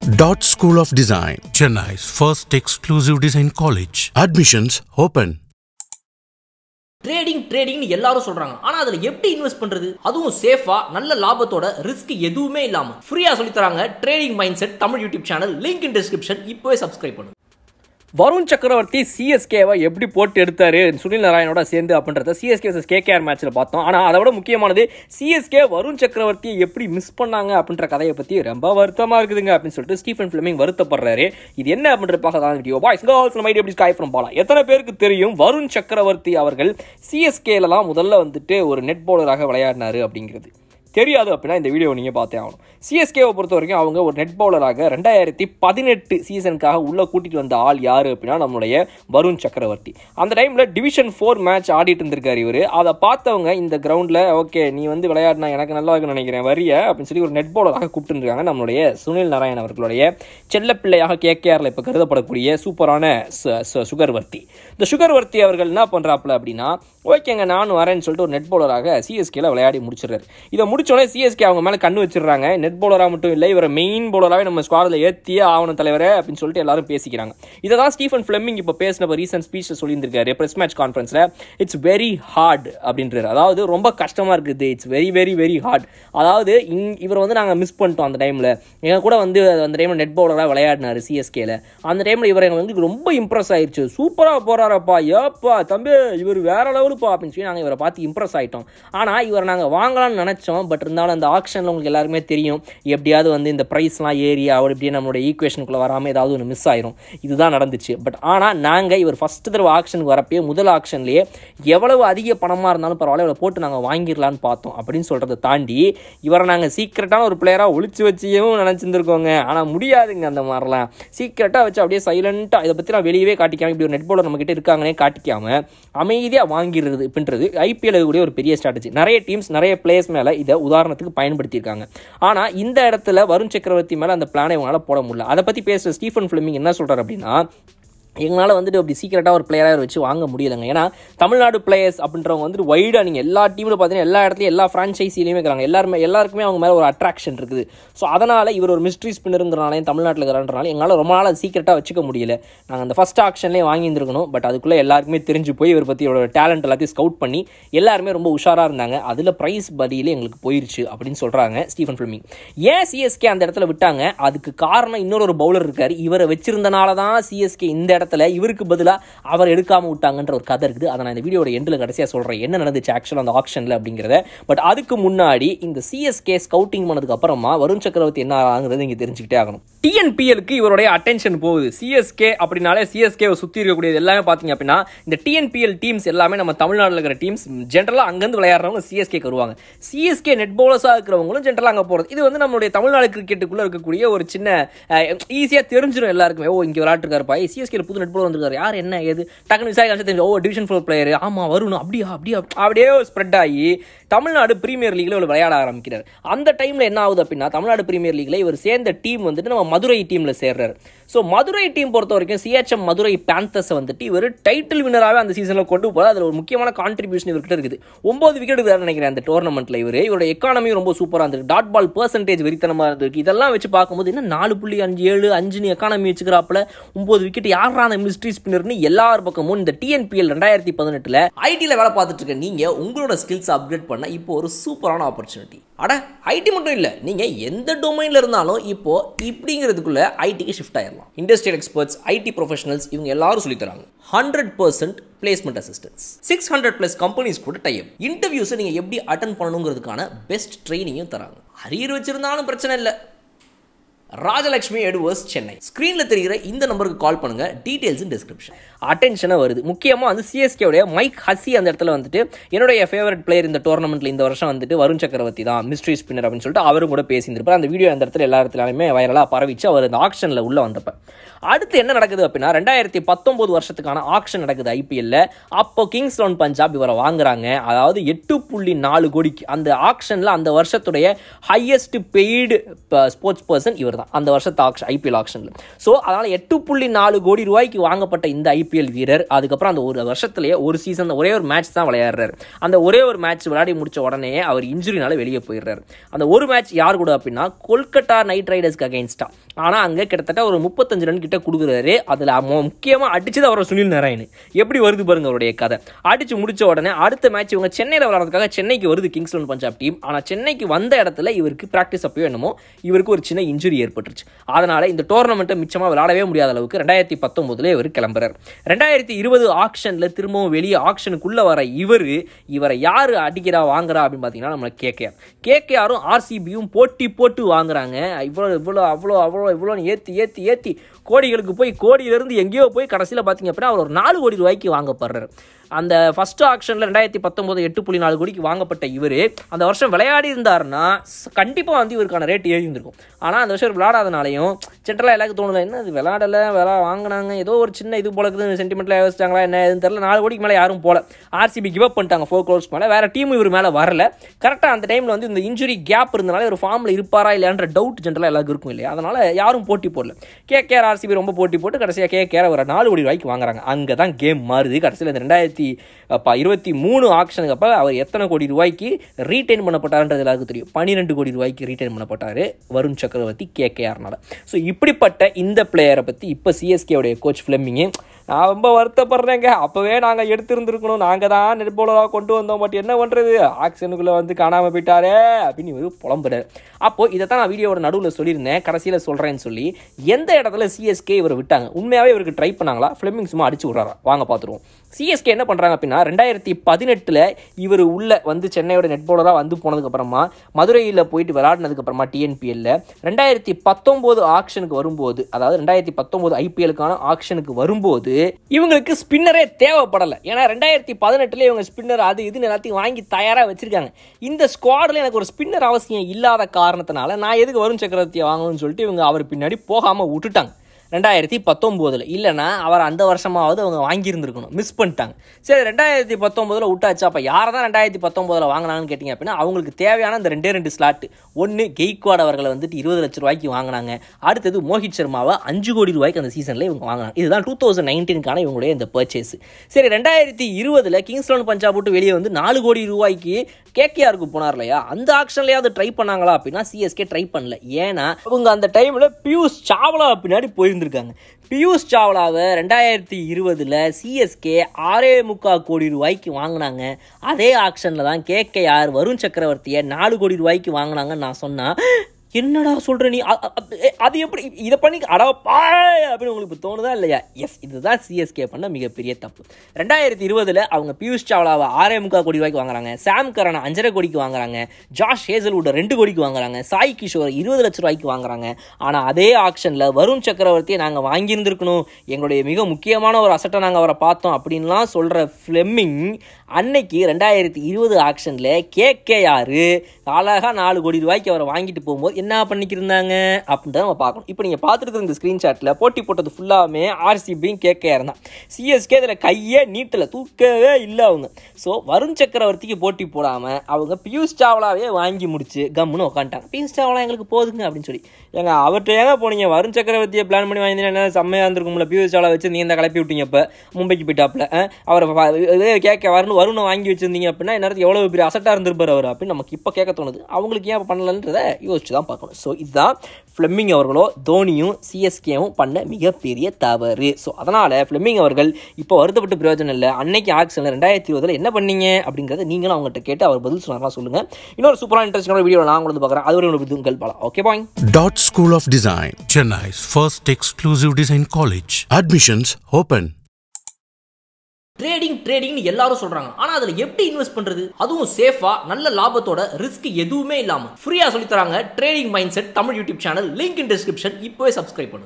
Dot School of Design. Chennai's first exclusive design college. Admissions open. Trading ட்ரேடிங்னு எல்லாரும் சொல்றாங்க ஆனா அதுல எப்படி இன்வெஸ்ட் பண்றது அதுவும் சேஃபா நல்ல லாபத்தோட ரிஸ்க் எதுவுமே இல்லாம ஃப்ரீயா சொல்லி தராங்க trading mindset Tamil YouTube channel link in description இப்போவே சப்ஸ்கிரைப் பண்ணுங்க வருண் சக்கரவர்த்தி சிஎஸ்கேவை எப்படி போட்டு எடுத்தாரு சுனில் நாராயணோட சேர்ந்து அப்படின்றத சிஎஸ்கே வர்சஸ் கேகேஆர் மேட்ச்சில் பார்த்தோம் ஆனால் அதை விட முக்கியமானது சிஎஸ்கே வருண் சக்கரவர்த்தியை எப்படி மிஸ் பண்ணாங்க அப்படின்ற கதையை பற்றி ரொம்ப வருத்தமாக இருக்குதுங்க அப்படின்னு சொல்லிட்டு ஸ்டீஃபன் ஃபிளமிங் வருத்தப்படுறாரு இது என்ன அப்படின்ற பார்க்க தான் வீடியோ பாய்ஸ் கேர்ள்ஸ் நம்ம எப்படி ஸ்கை ஃப்ரம் பாலா எத்தனை பேருக்கு தெரியும் வருண் சக்கரவர்த்தி அவர்கள் சிஎஸ்கேல தான் முதல்ல வந்துட்டு ஒரு நெட் பவுலராக விளையாடினாரு அப்படிங்கிறது தெரியாது அப்படின்னா இந்த வீடியோ நீங்கள் பார்த்தே ஆகணும் சிஎஸ்கேவை பொறுத்த வரைக்கும் அவங்க ஒரு நெட் பவுலராக ரெண்டாயிரத்தி பதினெட்டு சீசனுக்காக உள்ளே கூட்டிகிட்டு வந்த ஆள் யார் அப்படின்னா நம்மளுடைய வருண் சக்கரவர்த்தி அந்த டைமில் டிவிஷன் ஃபோர் மேட்ச் ஆடிட்டு இருந்திருக்காரு இவர் அதை பார்த்தவங்க இந்த கிரவுண்டில் ஓகே நீ வந்து விளையாடினா எனக்கு நல்லா இருக்குன்னு நினைக்கிறேன் வரிய அப்படின்னு சொல்லி ஒரு நெட் பவுலராக கூப்பிட்டுருக்காங்க நம்மளுடைய சுனில் நாராயண் அவர்களுடைய செல்லப்பிள்ளையாக கேகேஆரில் இப்போ கருதப்படக்கூடிய சூப்பரான சு- சு- சுகர்வர்த்தி இந்த சுகர்வர்த்தி அவர்கள் என்ன பண்ணுறாப்புல அப்படின்னா ஓகேங்க நானும் வரேன்னு சொல்லிட்டு ஒரு நெட் பவுலராக சிஎஸ்கேல விளையாடி முடிச்சிடுறாரு இதை முடிச்சோடனே சிஎஸ்கே அவங்க மேலே கண்ணு வச்சிடுறாங்க நெட் பவுலராக மட்டும் இல்லை இவரை மெயின் பவுலராகவே நம்ம ஸ்குவாடில் ஏற்றியே ஆகணும் தலைவரே அப்படின்னு சொல்லிட்டு எல்லாரும் பேசிக்கிறாங்க இதை தான் ஸ்டீஃபன் ஃபிளெமிங் இப்போ பேசின ரீசன்ட் ஸ்பீச்சில் சொல்லியிருந்திருக்காரு ப்ரெஸ் மேட்ச் கான்ஃபரன்ஸில் இட்ஸ் வெரி ஹார்ட் அப்படின்றாரு அதாவது ரொம்ப கஷ்டமாக இருக்குது it's very very very hard அதாவது இங் இவர் வந்து நாங்கள் மிஸ் பண்ணிட்டோம் அந்த டைமில் எங்கள் கூட வந்து அந்த டைமில் நெட் பவுலராக விளையாடினாரு சிஎஸ்கேல அந்த டைமில் இவர் எங்களுக்கு ரொம்ப இம்ப்ரெஸ் ஆயிடுச்சு சூப்பராக போகிறாரப்பா ஏப்பா தம்பி இவர் வேற லெவலுப்பா அப்படின்னு சொல்லி நாங்கள் இவரை பார்த்து இம்ப்ரெஸ் ஆகிட்டோம் ஆனால் இவரை நாங்கள் வாங்கலாம்னு நினச்சோம் பட் இருந்தாலும் அந்த ஆக்ஷனில் உங்களுக்கு எல்லாருமே தெரியும் எப்படியாவது வந்து இந்த ப்ரைஸ்லாம் ஏறி அவர் இப்படியே நம்மளோட ஈக்குவேஷனுக்குள்ளே வராமல் ஏதாவது ஒன்று மிஸ் ஆயிரும் இதுதான் நடந்துச்சு பட் ஆனால் நாங்கள் இவர் ஃபஸ்ட்டு தடவை ஆக்ஷனுக்கு வரப்பே முதல் ஆக்ஷன்லேயே எவ்வளவு அதிக பணமாக இருந்தாலும் பரவாயில்ல இவரை போட்டு நாங்கள் வாங்கிடலான்னு பார்த்தோம் அப்படின்னு சொல்கிறத தாண்டி இவரை நாங்கள் சீக்கிரட்டான ஒரு பிளேயராக ஒளிச்சு வச்சியும் நினச்சிருந்துருக்கோங்க ஆனால் முடியாதுங்க அந்த மாதிரிலாம் சீக்கிரட்டாக வச்சு அப்படியே சைலண்ட்டாக இதை பற்றி நான் வெளியவே காட்டிக்காம இப்படி ஒரு நெட் பவுலர் நம்மக்கிட்ட இருக்காங்கன்னே காட்டிக்காம அமைதியாக வாங்கிடுறது இப்படின்றது ஐபிஎல் கூடிய ஒரு பெரிய ஸ்ட்ராட்டஜி நிறைய டீம்ஸ் நிறைய பிளேயர்ஸ் மேலே இதை உதாரணத்துக்கு பயன்படுத்தியிருக்காங்க ஆனால் இந்த இடத்துல வருண் சக்கரவர்த்தி மேலே அந்த பிளானை இவங்களால போட முடியல அதை பற்றி பேசுகிற ஸ்டீஃபன் ஃபிளமிங் என்ன சொல்கிறார் அப்படின்னா எங்களால் வந்துட்டு அப்படி சீக்கிரட்டாக ஒரு பிளேயராக வச்சு வாங்க முடியலைங்க ஏன்னா தமிழ்நாடு பிளேயர்ஸ் அப்படின்றவங்க வந்துட்டு வைடாக நீங்கள் எல்லா டீமில் பார்த்தீங்கன்னா எல்லா இடத்துலையும் எல்லா ஃப்ரான்ச்சைஸிலையுமே இருக்கிறாங்க எல்லாருமே எல்லாருக்குமே அவங்க மேலே ஒரு அட்ராக்ஷன் இருக்குது ஸோ அதனால் இவர் ஒரு மிஸ்ட்ரி ஸ்பின்னருங்கிறனாலையும் தமிழ்நாட்டில் இருக்கிறனால எங்களால் ரொம்ப நாள் சீக்கிரட்டாக வச்சுக்க முடியல நாங்கள் அந்த ஃபஸ்ட் ஆக்ஷன்லேயே வாங்கியிருந்துருக்கணும் பட் அதுக்குள்ளே எல்லாருக்குமே தெரிஞ்சு போய் இவர் பற்றி இவரோட டேலண்ட் எல்லாத்தையும் ஸ்கவுட் பண்ணி எல்லாருமே ரொம்ப உஷாராக இருந்தாங்க அதில் ப்ரைஸ் பதிலே எங்களுக்கு போயிருச்சு அப்படின்னு சொல்கிறாங்க ஸ்டீஃபன் ஃபில்மிங் ஏன் சிஎஸ்கே அந்த இடத்துல விட்டாங்க அதுக்கு காரணம் இன்னொரு ஒரு பவுலர் இருக்கார் இவரை வச்சிருந்தனால தான் சிஎஸ்கே இந்த இடத்துல இவருக்கு பதிலாக அவர் எடுக்காம விட்டாங்கன்ற ஒரு கதை இருக்குது அதை நான் இந்த வீடியோட எண்டில் கடைசியாக சொல்கிறேன் என்ன நடந்துச்சு ஆக்சுவலாக அந்த ஆப்ஷனில் அப்படிங்கிறத பட் அதுக்கு முன்னாடி இந்த சிஎஸ்கே ஸ்கவுட்டிங் பண்ணதுக்கு அப்புறமா வருண் சக்கரவர்த்தி என்ன ஆகுங்கிறது இங்கே தெரிஞ்சுக்கிட்டே ஆகணும் டிஎன்பிஎலுக்கு இவருடைய அட்டென்ஷன் போகுது சிஎஸ்கே அப்படின்னாலே சிஎஸ்கே சுற்றி இருக்கக்கூடியது எல்லாமே பார்த்தீங்க அப்படின்னா இந்த டிஎன்பிஎல் டீம்ஸ் எல்லாமே நம்ம தமிழ்நாட்டில் இருக்கிற டீம்ஸ் ஜென்ரலாக அங்கேருந்து விளையாடுறவங்க சிஎஸ்கே வருவாங்க சிஎஸ்கே நெட் பவுலர்ஸாக இருக்கிறவங்களும் ஜென்ரலாக அங்கே போகிறது இது வந்து நம்மளுடைய தமிழ்நாடு கிரிக்கெட்டுக்குள்ளே இருக்கக்கூடிய ஒரு சின்ன ஈஸியாக தெரிஞ்சிடும் எல்லாருக்குமே ஓ இங்கே விளையாட்டுருக்காருப்பா சிஎஸ்கே புது நெட் பவுலர் வந்திருக்காரு யார் என்ன ஏது டக்குனு விசாரிக்க தெரிஞ்சு ஓ டிவிஷன் ஃபோர் பிளேயர் ஆமாம் வரணும் அப்படியா அப்படியா அப்படியே ஸ்ப்ரெட் ஆகி தமிழ்நாடு பிரீமியர் லீக்ல இவர் விளையாட ஆரம்பிக்கிறார் அந்த டைமில் என்ன ஆகுது அப்படின்னா தமிழ்நாடு பிரீமியர் லீக்ல இவர் சேர்ந்த டீம் வந்துட்டு நம்ம மதுரை டீமில் சேர்றாரு ஸோ மதுரை டீம் பொறுத்த வரைக்கும் சிஹெச்எம் மதுரை பேந்தர்ஸை வந்துட்டு இவர் டைட்டில் வினராகவே அந்த சீசனில் கொண்டு போல அதில் ஒரு முக்கியமான கான்ட்ரிபியூஷன் இவர்கிட்ட இருக்குது ஒன்பது விக்கெட் நினைக்கிறேன் அந்த டோர்னமெண்ட்டில் இவர் இவரோட எக்கானமியும் ரொம்ப சூப்பராக இருந்திருக்கு டாட் பால் பர்சன்டேஜ் வெறித்தனமாக இருந்திருக்கு இதெல்லாம் வச்சு பார்க்கும்போது என்ன நாலு புள்ளி அஞ்சு ஏழு அஞ்சுன்னு எக்கானமி வச்சுக்கிறாப்புல ஒன்பது விக்கெட் யாரா அந்த மிஸ்ட்ரி ஸ்பின்னர்னு எல்லார் பக்கமும் இந்த டிஎன்பிஎல் ரெண்டாயிரத்தி பதினெட்டில் ஐடியில் வேலை பார்த்துட்டு இருக்க நீங்கள் உங்களோட ஸ்கில்ஸ் அப்கிரேட் பண்ண இப்போ ஒரு சூப்பரான ஆப்பர்ச்சுனிட்டி அட ஐடி மட்டும் இல்லை நீங்கள் எந்த டொமைனில் இருந்தாலும் இப்போ இப்படிங்கிறதுக்குள்ள ஐடிக்கு ஷிஃப்ட் ஆயிடலாம் இண்டஸ்ட்ரியல் எக்ஸ்பர்ட்ஸ் ஐடி ப்ரொஃபஷனல்ஸ் இவங்க எல்லாரும் சொல்லித் தராங்க hundred percent placement assistance six hundred plus companies கூட டைப் இன்டர்வியூஸை நீங்கள் எப்படி அட்டன் பண்ணணுங்கிறதுக்கான பெஸ்ட் ட்ரைனிங்கும் தராங்க அரியர் வச்சிருந்தாலும் பிரச்சனை இல்லை ராஜலட்சுமி எடுவர்ஸ் சென்னை ஸ்க்ரீனில் தெரிகிற இந்த நம்பருக்கு கால் பண்ணுங்க டீடைல்ஸ் இன் டிஸ்கிரிப்ஷன் அட்டென்ஷனாக வருது முக்கியமாக வந்து சிஎஸ்கேவுடைய மைக் ஹசி அந்த இடத்துல வந்துட்டு என்னுடைய ஃபேவரட் பிளேயர் இந்த டோர்னமெண்ட்டில் இந்த வருஷம் வந்துட்டு வருண் சக்கரவர்த்தி தான் மிஸ்ட்ரி ஸ்பின்னர் அப்படின்னு சொல்லிட்டு அவரும் கூட பேசியிருந்திருப்பார் அந்த வீடியோ அந்த இடத்துல எல்லா இடத்துலையுமே வைரலாக பரவிச்சு அவர் அந்த ஆக்ஷனில் உள்ள வந்தப்ப அடுத்து என்ன நடக்குது அப்படின்னா ரெண்டாயிரத்தி பத்தொன்பது வருஷத்துக்கான ஆக்ஷன் நடக்குது ஐபிஎல்ல அப்போ கிங்ஸ் லோன் பஞ்சாப் இவரை வாங்குறாங்க அதாவது எட்டு புள்ளி நாலு கோடிக்கு அந்த ஆக்ஷனில் அந்த வருஷத்துடைய ஹையஸ்ட் பெய்டு ஸ்போர்ட்ஸ் பர்சன் இவர் தான் அந்த வருஷத்து ஆக்ஷன் ஐபிஎல் ஆக்ஷனில் ஸோ அதனால் எட்டு புள்ளி நாலு கோடி ரூபாய்க்கு வாங்கப்பட்ட இந்த ஐபிஎல் வீரர் அதுக்கப்புறம் அந்த ஒரு வருஷத்துலேயே ஒரு சீசன் ஒரே ஒரு மேட்ச் தான் விளையாடுறாரு அந்த ஒரே ஒரு மேட்ச் விளையாடி முடிச்ச உடனே அவர் இன்ஜுரினால வெளியே போயிடுறாரு அந்த ஒரு மேட்ச் யார் கூட அப்படின்னா கொல்கட்டா நைட் ரைடர்ஸ்க்கு அகைன்ஸ்டா ஆனால் அங்கே கிட்டத்தட்ட ஒரு முப்பத்தஞ்சு ரன் கிட்ட கொடுக்குறாரு அதில் முக்கியமாக அடிச்சது அவரை சுனில் நாராயண் எப்படி வருது பாருங்க அவருடைய கதை அடிச்சு முடிச்ச உடனே அடுத்த மேட்ச் இவங்க சென்னையில் விளையாடுறதுக்காக சென்னைக்கு வருது கிங்ஸ் லெவன் பஞ்சாப் டீம் ஆனால் சென்னைக்கு வந்த இடத்துல இவருக்கு ப்ராக்டிஸ் அப்பயோ என்னமோ இவருக்கு ஒரு சின்ன இன்ஜுரி ஏற்பட்டுருச்சு அதனால இந்த டோர்னமெண்ட்டை மிச்சமாக விளையாடவே முடியாத அளவுக்கு ரெண்டாயிரத்தி பத்தொன்பதுல இவர் கிளம்புறாரு ரெண்டாயிரத்தி இருபது ஆக்ஷனில் திரும்பவும் வெளியே ஆக்ஷனுக்குள்ளே வர இவர் இவரை யார் அடிக்கிறா வாங்குறா அப்படின்னு பார்த்தீங்கன்னா நம்ம கேகேஆர் கேகேஆரும் ஆர்சிபியும் போட்டி போட்டு வாங்குறாங்க இவ்வளோ இவ்வளோ அவ்வளோ அவ்வளோ இவ்வளோன்னு ஏற்றி ஏற்றி ஏற்றி கோடிகளுக்கு போய் கோடியிலேருந்து எங்கேயோ போய் கடைசியில் பார்த்தீங்க அப்படின்னா அவர் ஒரு நாலு கோடி ரூபாய்க்கு வாங்கப்படுறாரு அந்த ஃபர்ஸ்ட் ஆக்ஷனில் ரெண்டாயிரத்தி பத்தொம்போது எட்டு புள்ளி நாலு கோடிக்கு வாங்கப்பட்ட இவர் அந்த வருஷம் விளையாடி இருந்தாருன்னா கண்டிப்பாக வந்து இவருக்கான ரேட் ஏறி இருந்திருக்கும் ஆனால் அந்த வருஷம் விளையாடாதனாலையும் ஜென்ரலாக எல்லாருக்கும் தோணல என்ன இது விளையாடலை விளா வாங்கினாங்க ஏதோ ஒரு சின்ன இது போல இருக்குது சென்டிமெண்ட்டில் யோசிச்சாங்களா என்ன எதுன்னு தெரியல நாலு கோடிக்கு மேலே யாரும் போல ஆர்சிபி கிவ் அப் பண்ணிட்டாங்க ஃபோர் க்ரோர்ஸ் மேலே வேறு டீம் இவர் மேலே வரல கரெக்டாக அந்த டைமில் வந்து இந்த இன்ஜுரி கேப் இருந்தனால ஒரு ஃபார்மில் இருப்பாரா இல்லையான்ற டவுட் ஜென்ரலாக எல்லாருக்கும் இருக்கும் இல்லையா அதனால் யாரும் போட்டி போடல கேகேஆர் ஆர்சிபி ரொம்ப போட்டி போட்டு கடைசியாக கேகேஆர் ஒரு நாலு கோடி ரூபாய்க்கு வாங்குறாங்க அங்கே தான் கேம் மாறுது கடைசியில் இந்த ரெண்டாயிரத்தி அப்போ இருபத்தி மூணு ஆக்ஷனுக்கு அப்போ அவர் எத்தனை கோடி ரூபாய்க்கு ரீட்டைன் பண்ணப்பட்டாருன்றது எல்லாருக்கும் தெரியும் பன்னிரெண்டு கோடி ரூபாய்க்கு ரீட்டைன் பண்ணப்பட்டார் வருண் சக்கரவர்த்தி கேகேஆர்னால ஸோ இப்படிப்பட்ட இந்த பிளேயரை பற்றி இப்போ சிஎஸ்கேவுடைய கோச் ஃபிளமிங்கு நான் ரொம்ப வருத்தப்படுறேங்க அப்போவே நாங்கள் எடுத்திருந்துருக்கணும் நாங்கள் தான் நெட்பாலராக கொண்டு வந்தோம் பட் என்ன பண்ணுறது ஆக்ஷனுக்குள்ளே வந்து காணாமல் போயிட்டாரே அப்படின்னு இவர் புலம்புறாரு அப்போது இதை தான் நான் வீடியோவோட நடுவில் சொல்லியிருந்தேன் கடைசியில் சொல்கிறேன்னு சொல்லி எந்த இடத்துல சிஎஸ்கே இவரை விட்டாங்க உண்மையாகவே இவருக்கு ட்ரை பண்ணாங்களா ஃபிளமிங் சும்மா அடிச்சு விட்றாரா வாங்க பார்த்துருவோம் சிஎஸ்கே என்ன பண்ணுறாங்க அப்படின்னா ரெண்டாயிரத்தி பதினெட்டில் இவர் உள்ள வந்து சென்னையோட நெட் பவுலராக வந்து போனதுக்கப்புறமா மதுரையில் போயிட்டு விளையாடினதுக்கப்புறமா டிஎன்பிஎல்ல ரெண்டாயிரத்தி பத்தொம்போது ஆக்ஷனுக்கு வரும்போது அதாவது ரெண்டாயிரத்தி பத்தொம்போது ஐபிஎலுக்கான ஆக்ஷனுக்கு வரும்போது இவங்களுக்கு ஸ்பின்னரே தேவைப்படலை ஏன்னா ரெண்டாயிரத்தி பதினெட்டுல இவங்க ஸ்பின்னர் அது இதுன்னு எல்லாத்தையும் வாங்கி தயாராக வச்சிருக்காங்க இந்த ஸ்குவாடில் எனக்கு ஒரு ஸ்பின்னர் அவசியம் இல்லாத காரணத்தினால நான் எதுக்கு வருண் சக்கரவர்த்தியை வாங்கணும்னு சொல்லிட்டு இவங்க அவர் பின்னாடி போகாமல் விட்டுட்டாங்க ரெண்டாயிரத்தி பத்தொம்போதில் இல்லைனா அவர் அந்த வருஷமாவது அவங்க வாங்கியிருந்துருக்கணும் மிஸ் பண்ணிட்டாங்க சரி ரெண்டாயிரத்தி பத்தொம்போதில் விட்டாச்சு அப்போ யாரை தான் ரெண்டாயிரத்தி பத்தொம்போதில் வாங்கினாங்கன்னு கேட்டிங்க அப்படின்னா அவங்களுக்கு தேவையான இந்த ரெண்டே ரெண்டு ஸ்லாட்டு ஒன்று கெய்க்வாட் அவர்களை வந்துட்டு இருபது லட்ச ரூபாய்க்கு வாங்கினாங்க அடுத்தது மோஹித் சர்மாவை அஞ்சு கோடி ரூபாய்க்கு அந்த சீசனில் இவங்க வாங்கினாங்க இதுதான் டூ தௌசண்ட் நைன்டீனுக்கான இவங்களுடைய இந்த பர்ச்சேஸ் சரி ரெண்டாயிரத்தி இருபதில் கிங்ஸ் லோன் பஞ்சாப் விட்டு வெளியே வந்து நாலு கோடி ரூபாய்க்கு கேகேஆருக்கு போனார் இல்லையா அந்த ஆக்ஷன்லையாவது ட்ரை பண்ணாங்களா அப்படின்னா சிஎஸ்கே ட்ரை பண்ணல ஏன்னா அவங்க அந்த டைமில் பியூஷ் சாவ்லா பின்னாடி போயிருந்திருக்காங்க பியூஷ் சாவ்லாவை ரெண்டாயிரத்தி இருபதில் சிஎஸ்கே ஆறே முக்கால் கோடி ரூபாய்க்கு வாங்கினாங்க அதே ஆக்ஷனில் தான் கேகேஆர் வருண் சக்கரவர்த்தியை நாலு கோடி ரூபாய்க்கு வாங்கினாங்கன்னு நான் சொன்னால் என்னடா சொல்ற நீ அ- அ- அ- அது எப்படி இதை பண்ணி அடப்பா அப்படின்னு உங்களுக்கு இப்போ தோணுதா இல்லையா எஸ் இதுதான் சிஎஸ்கே பண்ண மிகப்பெரிய தப்பு ரெண்டாயிரத்தி இருபதுல அவங்க பியூஷ் சாவ்லாவை ஆறே முக்கால் கோடி ரூபாய்க்கு வாங்குறாங்க சாம் கரனை அஞ்சரை கோடிக்கு வாங்குறாங்க ஜாஷ் ஹேசல்வுட் ரெண்டு கோடிக்கு வாங்குறாங்க சாய் கிஷோர் இருபது லட்ச ரூபாய்க்கு வாங்குறாங்க ஆனால் அதே ஆக்ஷனில் வருண் சக்கரவர்த்தியை நாங்கள் வாங்கியிருந்திருக்கணும் எங்களுடைய மிக முக்கியமான ஒரு அசட்டை நாங்கள் அவரை பார்த்தோம் அப்படின்லாம் சொல்கிற ஃப்ளெமிங் அன்னைக்கு ரெண்டாயிரத்தி இருபது ஆக்ஷனில் கேகேஆர் அழகாக நாலு கோடி ரூபாய்க்கு அவரை வாங்கிட்டு போகும்போது என்ன பண்ணிக்கிருந்தாங்க அப்படின்னு நம்ம பார்க்கணும் இப்போ நீங்கள் பார்த்துட்டு இருக்க இந்த ஸ்க்ரீன்ஷாட்டில் போட்டி போட்டது ஃபுல்லாமே ஆர்சிபியும் கேகேஆர் தான் சிஎஸ்கே இதில் கையே நீட்டில் தூக்கவே இல்லை அவங்க ஸோ வருண் சக்கரவர்த்திக்கு போட்டி போடாமல் அவங்க பியூஷ் சாவ்லாவே வாங்கி முடிச்சு கம்முன்னு உட்காந்துட்டாங்க பியூஷ் சாவ்லா எங்களுக்கு போதுங்க அப்படின்னு சொல்லி ஏங்க அவர்கிட்ட ஏங்க போனீங்க வருண் சக்கரவர்த்தியை பிளான் பண்ணி வாங்கினா செம்மையாக இருந்திருக்கும்ல பியூஷ் சாவ்லா வச்சு நீங்கள் இந்த கிளப்பி விட்டீங்க இப்போ மும்பைக்கு போயிட்டாப்ல அஹ், அவரை ப- இதே கேட்க வரணும் வருணை வாங்கி வச்சிருந்தீங்க அப்படின்னா நேரத்துக்கு எவ்வளோ பெரிய அசட்டாக இருந்திருப்பார் அவர் அப்படின்னு நமக்கு இப்போ கேட்க தோணுது அவங்களுக்கு ஏன் பண்ணலன்றதை யோசிச்சு தான் பார்க்கணும் ஸோ இதுதான் ஃப்ளெமிங் அவர்களோ தோனியும் சிஎஸ்கேவும் பண்ண மிகப்பெரிய தவறு ஸோ அதனால் ஃப்ளெமிங் அவர்கள் இப்போ வருத்தப்பட்டு பிரயோஜனம் இல்லை அன்னைக்கு ஆக்ஷனில் ரெண்டாயிரத்தி இருபதில் என்ன பண்ணீங்க அப்படிங்கிறத நீங்களும் அவங்ககிட்ட கேட்டு அவர் பதில் சொன்னாரா சொல்லுங்கள் இன்னொரு சூப்பரான இன்ட்ரெஸ்டிங்கான வீடியோ நான் உங்களுக்கு பார்க்குறேன் அது ஒரு உங்கள் பலம் okay bye Dot School of Design. Chennai's first exclusive design college. Admissions open. Trading ட்ரேடிங்னு எல்லாரும் சொல்றாங்க ஆனா அதுல எப்படி இன்வெஸ்ட் பண்றது அதுவும் சேஃபா நல்ல லாபத்தோட ரிஸ்க் எதுவுமே இல்லாம ஃப்ரீயா சொல்லி தராங்க trading mindset Tamil YouTube channel link in description இப்போவே சப்ஸ்கிரைப் பண்ணுங்க